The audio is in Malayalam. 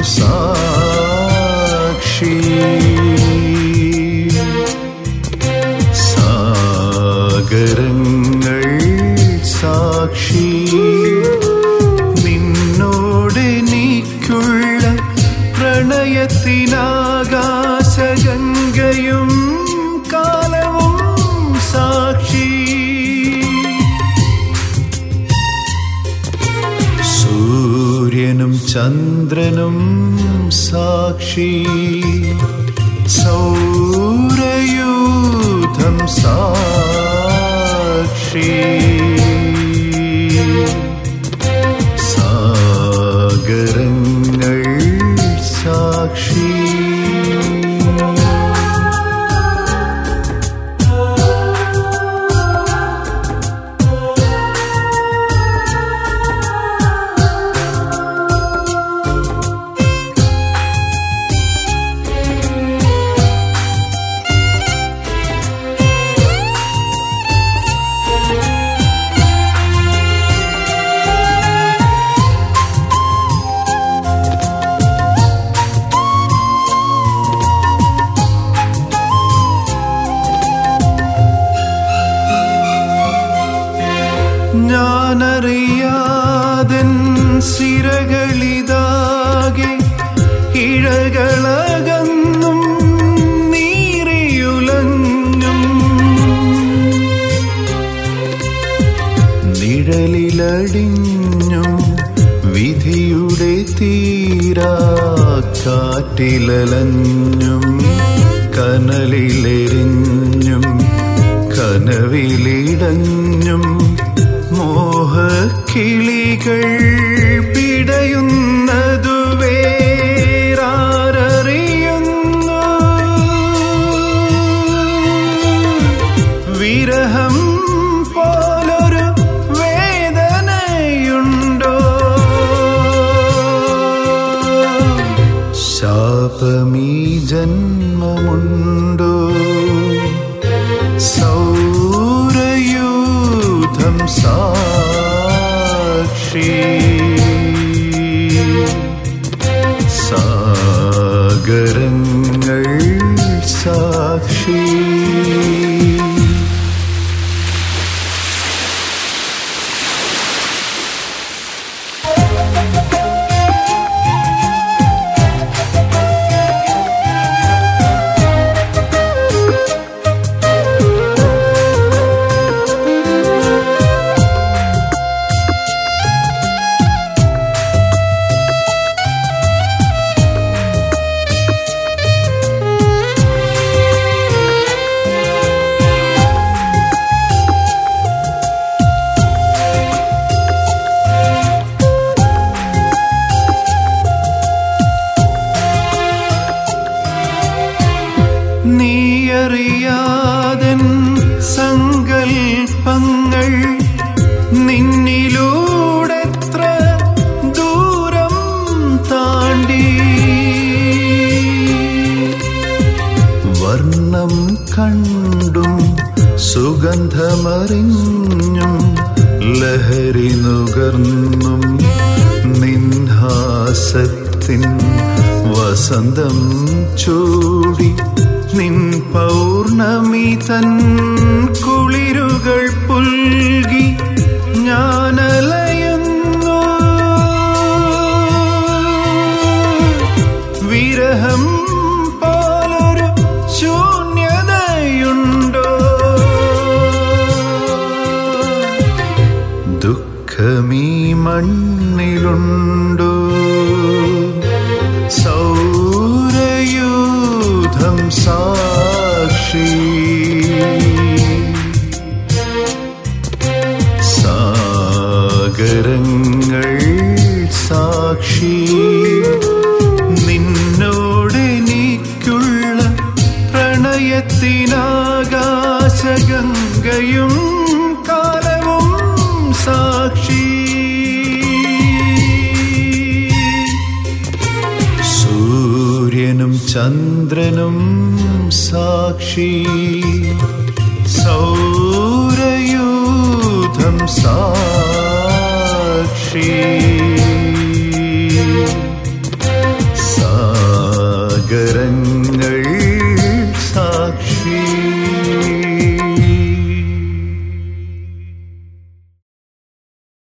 സാക്ഷി സാഗരങ്ങൾ സാക്ഷി നിന്നോടെനിക്കുള്ള പ്രണയത്തിനാകാശഗംഗയും കാലവും സാക്ഷി സൂര്യനും ചന്ദ്രനും സാക്ഷി സൗരയൂഥം സാക്ഷി സാഗരങ്ങൾ സാക്ഷി ഞാനറിയാതൻ സിരകളിതാകെ ഇഴകളകന്നും നീറിയുലഞ്ഞും നിഴലിലടിഞ്ഞും വിധിയുടെ തീരാ കാറ്റിലലഞ്ഞും കനലിലെരിഞ്ഞും കനവിലിടഞ്ഞും മോഹക്കിളികൾ പിടയുന്നതു വേറാരറിയുന്നു വിരഹം പോലൊരു വേദനയുണ്ടോ ശാപമീ ജന്മമുണ്ടോ സൗരയൂഥം സാക്ഷി സാഗരങ്ങൾ സാക്ഷി നീയറിയാതൻ സങ്കൽപ്പങ്ങൾ നിന്നിലൂടെത്ര ദൂരം താണ്ടി വർണ്ണം കണ്ടും സുഗന്ധമറിഞ്ഞും ലഹരി നുകർന്നും നിൻഹാസത്തിൻ വസന്തം ചൂടി നിൻ പൗർണമി തൻ കുളിരുകൾ പുൽകി ഞാനലയുന്നു വിരഹം പോലൊരു ശൂന്യതയുണ്ടോ ദുഃഖമീ മണ്ണിലുണ്ടോ സൗരയൂഥം സാക്ഷി സാഗരങ്ങൾ സാക്ഷി നിന്നോടെനിക്കുള്ള പ്രണയത്തിനാകാശഗംഗയും കാലവും സാക്ഷി സൂര്യനും ചന്ദ്രനും സാക്ഷി സൗരയൂഥം സാക്ഷി സാഗരങ്ങൾ സാക്ഷി